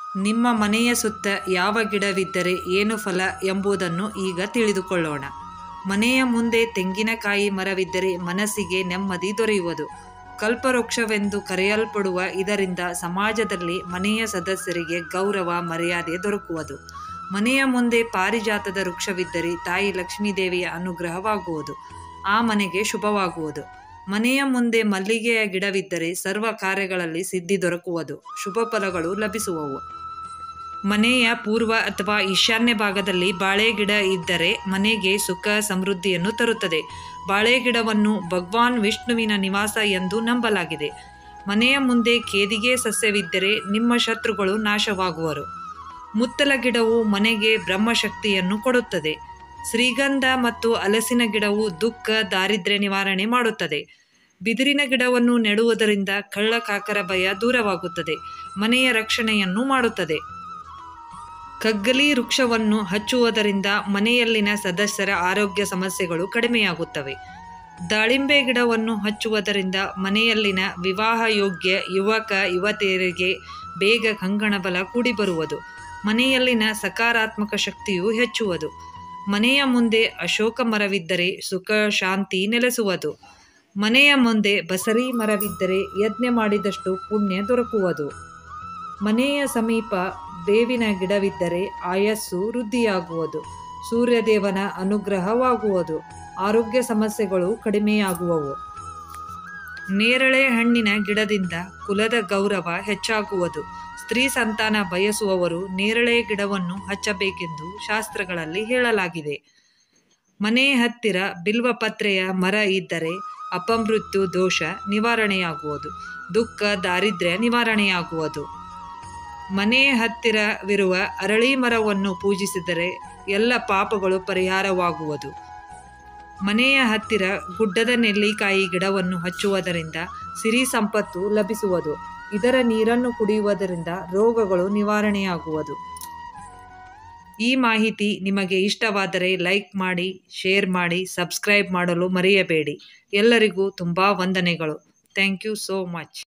ನಿಮ್ಮ ಮನೆಯ ಸುತ್ತ ಯಾವ ಗಿಡವಿದ್ದರೆ ಏನು ಫಲ ಎಂಬುದನ್ನು ಈಗ ತಿಳಿದುಕೊಳ್ಳೋಣ ಮನೆಯ ಮುಂದೆ ತೆಂಗಿನಕಾಯಿ ಮರವಿದ್ದರೆ ಮನಸ್ಸಿಗೆ ನೆಮ್ಮದಿ ದೊರೆಯುವುದು ಕಲ್ಪವೃಕ್ಷವೆಂದು ಕರೆಯಲ್ಪಡುವ ಇದರಿಂದ ಸಮಾಜದಲ್ಲಿ ಮನೆಯ ಸದಸ್ಯರಿಗೆ ಗೌರವ ಮರ್ಯಾದೆ ದೊರಕುವುದು ಮನೆಯ ಮುಂದೆ ಪಾರಿಜಾತದ ವೃಕ್ಷವಿದ್ದರೆ ತಾಯಿ ಲಕ್ಷ್ಮೀದೇವಿಯ ಅನುಗ್ರಹವಾಗುವುದು ಆ ಮನೆಗೆ ಶುಭವಾಗುವುದು ಮನೆಯ ಮುಂದೆ ಮಲ್ಲಿಗೆಯ ಗಿಡವಿದ್ದರೆ ಸರ್ವ ಕಾರ್ಯಗಳಲ್ಲಿ ಸಿದ್ಧಿ ದೊರಕುವುದು ಶುಭ ಫಲಗಳು ಲಭಿಸುವವು ಮನೆಯ ಪೂರ್ವ ಅಥವಾ ಈಶಾನ್ಯ ಭಾಗದಲ್ಲಿ ಬಾಳೆ ಗಿಡ ಇದ್ದರೆ ಮನೆಗೆ ಸುಖ ಸಮೃದ್ಧಿಯನ್ನು ತರುತ್ತದೆ ಬಾಳೆ ಗಿಡವನ್ನು ಭಗವಾನ್ ವಿಷ್ಣುವಿನ ನಿವಾಸ ಎಂದು ನಂಬಲಾಗಿದೆ ಮನೆಯ ಮುಂದೆ ಕೇದಿಗೆ ಸಸ್ಯವಿದ್ದರೆ ನಿಮ್ಮ ಶತ್ರುಗಳು ನಾಶವಾಗುವರು ಮುತ್ತಲ ಗಿಡವು ಮನೆಗೆ ಬ್ರಹ್ಮಶಕ್ತಿಯನ್ನು ಕೊಡುತ್ತದೆ ಶ್ರೀಗಂಧ ಮತ್ತು ಹಲಸಿನ ಗಿಡವು ದುಃಖ ದಾರಿದ್ರ್ಯ ನಿವಾರಣೆ ಮಾಡುತ್ತದೆ ಬಿದಿರಿನ ಗಿಡವನ್ನು ನೆಡುವುದರಿಂದ ಕಳ್ಳಕಾಕರ ಭಯ ದೂರವಾಗುತ್ತದೆ ಮನೆಯ ರಕ್ಷಣೆಯನ್ನು ಮಾಡುತ್ತದೆ ಕಗ್ಗಲಿ ವೃಕ್ಷವನ್ನು ಹಚ್ಚುವುದರಿಂದ ಮನೆಯಲ್ಲಿನ ಸದಸ್ಯರ ಆರೋಗ್ಯ ಸಮಸ್ಯೆಗಳು ಕಡಿಮೆಯಾಗುತ್ತವೆ ದಾಳಿಂಬೆ ಗಿಡವನ್ನು ಹಚ್ಚುವುದರಿಂದ ಮನೆಯಲ್ಲಿನ ವಿವಾಹ ಯೋಗ್ಯ ಯುವಕ ಯುವತಿಯರಿಗೆ ಬೇಗ ಕಂಗಣಬಲ ಕೂಡಿಬರುವುದು ಮನೆಯಲ್ಲಿನ ಸಕಾರಾತ್ಮಕ ಶಕ್ತಿಯು ಹೆಚ್ಚುವುದು ಮನೆಯ ಮುಂದೆ ಅಶೋಕ ಮರವಿದ್ದರೆ ಸುಖ ಶಾಂತಿ ನೆಲೆಸುವುದು ಮನೆಯ ಮುಂದೆ ಬಸರಿ ಮರವಿದ್ದರೆ ಯಜ್ಞ ಮಾಡಿದಷ್ಟು ಪುಣ್ಯ ದೊರಕುವುದು ಮನೆಯ ಸಮೀಪ ಬೇವಿನ ಗಿಡವಿದ್ದರೆ ಆಯಸ್ಸು ವೃದ್ಧಿಯಾಗುವುದು ಸೂರ್ಯದೇವನ ಅನುಗ್ರಹವಾಗುವುದು ಆರೋಗ್ಯ ಸಮಸ್ಯೆಗಳು ಕಡಿಮೆಯಾಗುವವು ನೇರಳೆ ಹಣ್ಣಿನ ಗಿಡದಿಂದ ಕುಲದ ಗೌರವ ಹೆಚ್ಚಾಗುವುದು ಸ್ತ್ರೀ ಸಂತಾನ ಬಯಸುವವರು ನೇರಳೆ ಗಿಡವನ್ನು ಹಚ್ಚಬೇಕೆಂದು ಶಾಸ್ತ್ರಗಳಲ್ಲಿ ಹೇಳಲಾಗಿದೆ ಮನೆ ಹತ್ತಿರ ಬಿಲ್ವಪತ್ರೆಯ ಮರ ಇದ್ದರೆ ಅಪಮೃತ್ಯು ದೋಷ ನಿವಾರಣೆಯಾಗುವುದು ದುಃಖ ದಾರಿದ್ರ್ಯ ನಿವಾರಣೆಯಾಗುವುದು ಮನೆ ಹತ್ತಿರವಿರುವ ಅರಳಿ ಮರವನ್ನು ಪೂಜಿಸಿದರೆ ಎಲ್ಲ ಪಾಪಗಳು ಪರಿಹಾರವಾಗುವುದು ಮನೆಯ ಹತ್ತಿರ ಗುಡ್ಡದ ನೆಲ್ಲಿಕಾಯಿ ಗಿಡವನ್ನು ಹಚ್ಚುವುದರಿಂದ ಸಿರಿ ಸಂಪತ್ತು ಲಭಿಸುವುದು ಇದರ ನೀರನ್ನು ಕುಡಿಯುವುದರಿಂದ ರೋಗಗಳು ನಿವಾರಣೆಯಾಗುವುದು ಈ ಮಾಹಿತಿ ನಿಮಗೆ ಇಷ್ಟವಾದರೆ ಲೈಕ್ ಮಾಡಿ ಶೇರ್ ಮಾಡಿ ಸಬ್ಸ್ಕ್ರೈಬ್ ಮಾಡಲು ಮರೆಯಬೇಡಿ ಎಲ್ಲರಿಗೂ ತುಂಬ ವಂದನೆಗಳು ಥ್ಯಾಂಕ್ ಯು ಸೋ ಮಚ್